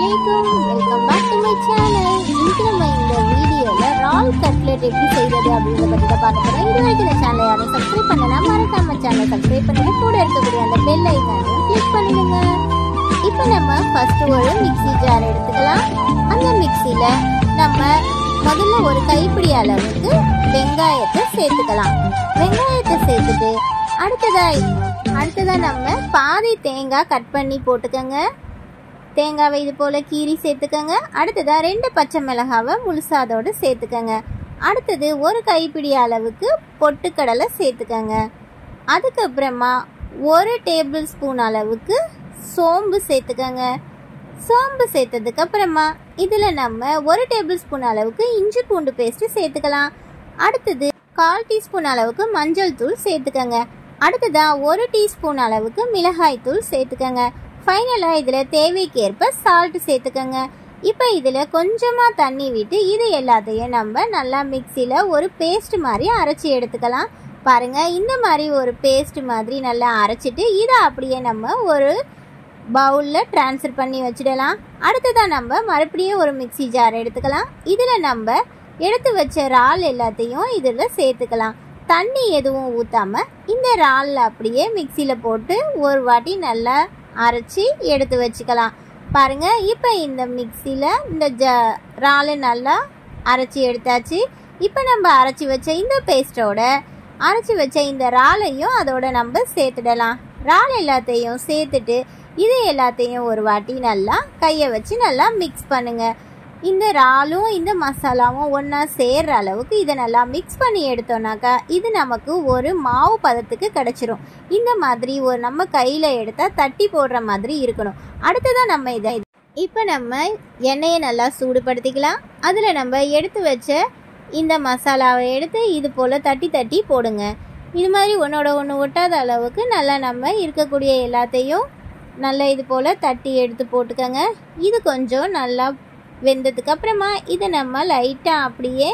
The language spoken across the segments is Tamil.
அலைக்கும் welcome back to my channel இன்னைக்கு நம்ம இந்த வீடியோல ரால் கட்லெட் எப்படி செய்யறது அப்படின்றத பத்தி தான் பார்க்க போறோம் இது வரைக்கும் இந்த சேனலை யாரும் சப்ஸ்கிரைப் பண்ணலாம் மறக்காம சேனலை சப்ஸ்கிரைப் பண்ணிட்டு கூட இருக்கக்கூடிய அந்த பெல் ஐக்கானையும் கிளிக் பண்ணிடுங்க இப்போ நம்ம ஃபர்ஸ்ட் ஒரு மிக்ஸி ஜார் எடுத்துக்கலாம் அந்த மிக்ஸில நம்ம முதல்ல ஒரு கைப்பிடி அளவுக்கு வெங்காயத்தை சேர்த்துக்கலாம் வெங்காயத்தை சேர்த்துட்டு அடுத்ததா அடுத்ததா நம்ம பாதி தேங்காய் கட் பண்ணி போட்டுக்கோங்க தேங்காவை இது போல் கீரி சேர்த்துக்கோங்க அடுத்ததா ரெண்டு பச்சை மிளகாவை முழுசா அதோடு சேர்த்துக்கோங்க அடுத்தது ஒரு கைப்பிடி அளவுக்கு பொட்டுக்கடலை சேர்த்துக்கோங்க அதுக்கப்புறமா ஒரு டேபிள் ஸ்பூன் அளவுக்கு சோம்பு சேர்த்துக்கோங்க சோம்பு சேர்த்ததுக்கு அப்புறமா இதில் நம்ம ஒரு டேபிள் ஸ்பூன் அளவுக்கு இஞ்சி பூண்டு பேஸ்ட்டு சேர்த்துக்கலாம் அடுத்தது கால் டீஸ்பூன் அளவுக்கு மஞ்சள் தூள் சேர்த்துக்கோங்க அடுத்ததா ஒரு டீஸ்பூன் அளவுக்கு மிளகாய் தூள் சேர்த்துக்கோங்க ஃபைனலாக இதில் தேவைக்கேற்ப சால்ட் சேர்த்துக்கோங்க இப்போ இதில் கொஞ்சமாக தண்ணி விட்டு இது எல்லாத்தையும் நம்ம நல்லா மிக்சியில் ஒரு பேஸ்ட் மாதிரி அரைச்சி எடுத்துக்கலாம் பாருங்கள் இந்த மாதிரி ஒரு பேஸ்ட் மாதிரி நல்லா அரைச்சிட்டு இதை அப்படியே நம்ம ஒரு பவுலில் ட்ரான்ஸ்ஃபர் பண்ணி வச்சிடலாம் அடுத்ததாக நம்ம மறுபடியும் ஒரு மிக்ஸி ஜார் எடுத்துக்கலாம் இதில் நம்ம எடுத்து வச்ச இறால் எல்லாத்தையும் இதில் சேர்த்துக்கலாம் தண்ணி எதுவும் ஊற்றாமல் இந்த இறாலில் அப்படியே மிக்சியில் போட்டு ஒரு வாட்டி நல்லா அரைச்சி எடுத்து வச்சுக்கலாம் பாருங்க இப்போ இந்த மிக்சியில் இந்த ஜ இறால் நல்லா அரைச்சி எடுத்தாச்சு இப்போ நம்ம அரைச்சி வச்ச இந்த பேஸ்ட்டோட அரைச்சி வச்ச இந்த இறாலையும் அதோட நம்ம சேர்த்துடலாம் இறால் எல்லாத்தையும் சேர்த்துட்டு இது எல்லாத்தையும் ஒரு வாட்டி நல்லா கையை வச்சு நல்லா மிக்ஸ் பண்ணுங்க இந்த இறாலும் இந்த மசாலாவும் ஒன்றா சேர்ற அளவுக்கு இதை நல்லா மிக்ஸ் பண்ணி எடுத்தோம்னாக்கா இது நமக்கு ஒரு மாவு பதத்துக்கு கிடச்சிரும் இந்த மாதிரி ஒரு நம்ம கையில் எடுத்தால் தட்டி போடுற மாதிரி இருக்கணும் அடுத்ததாக நம்ம இதை இப்போ நம்ம எண்ணெயை நல்லா சூடுபடுத்திக்கலாம் அதில் நம்ம எடுத்து வச்ச இந்த மசாலாவை எடுத்து இது போல் தட்டி தட்டி போடுங்க இது மாதிரி ஒன்றோட ஒன்று ஒட்டாத அளவுக்கு நல்லா நம்ம இருக்கக்கூடிய எல்லாத்தையும் நல்லா இது போல் தட்டி எடுத்து போட்டுக்கோங்க இது கொஞ்சம் நல்லா வெந்ததுக்கு அப்புறமா இதை நம்ம லைட்டாக அப்படியே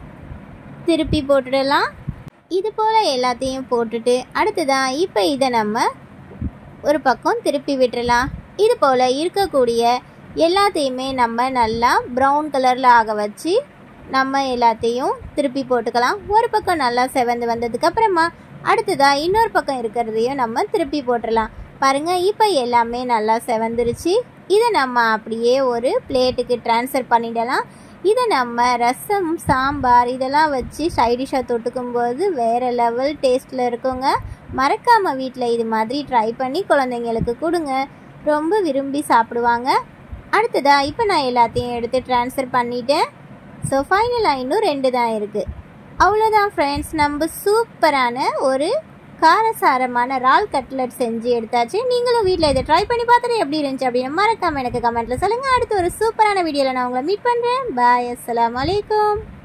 திருப்பி போட்டுடலாம் இது போல் எல்லாத்தையும் போட்டுட்டு அடுத்ததான் இப்போ இதை நம்ம ஒரு பக்கம் திருப்பி விட்டுறலாம் இது போல் இருக்கக்கூடிய எல்லாத்தையுமே நம்ம நல்லா ப்ரௌன் கலரில் ஆக வச்சு நம்ம எல்லாத்தையும் திருப்பி போட்டுக்கலாம் ஒரு பக்கம் நல்லா செவந்து வந்ததுக்கு அப்புறமா அடுத்ததா இன்னொரு பக்கம் இருக்கிறதையும் நம்ம திருப்பி போட்டுடலாம் பாருங்க இப்போ எல்லாமே நல்லா செவந்துருச்சு இதை நம்ம அப்படியே ஒரு பிளேட்டுக்கு ட்ரான்ஸ்ஃபர் பண்ணிடலாம் இதை நம்ம ரசம் சாம்பார் இதெல்லாம் வச்சு சைடிஷாக தொட்டுக்கும் போது வேறு லெவல் டேஸ்ட்டில் இருக்குங்க மறக்காமல் வீட்டில் இது மாதிரி ட்ரை பண்ணி குழந்தைங்களுக்கு கொடுங்க ரொம்ப விரும்பி சாப்பிடுவாங்க அடுத்ததா இப்போ நான் எல்லாத்தையும் எடுத்து ட்ரான்ஸ்ஃபர் பண்ணிட்டேன் ஸோ ஃபைனலாக இன்னும் ரெண்டு தான் இருக்குது அவ்வளோதான் ஃப்ரெண்ட்ஸ் நம்ம சூப்பரான ஒரு காரசாரமான இறால் கட்லட் செஞ்சு எடுத்தாச்சு நீங்களும் வீட்டில் இதை ட்ரை பண்ணி பார்த்துட்டு எப்படி இருந்துச்சு அப்படின்னு மறக்காம எனக்கு கமெண்ட்டில் சொல்லுங்கள் அடுத்து ஒரு சூப்பரான வீடியோவில் நான் உங்களை மீட் பண்ணுறேன் பாய் அஸ்ஸலாமு அலைக்கும்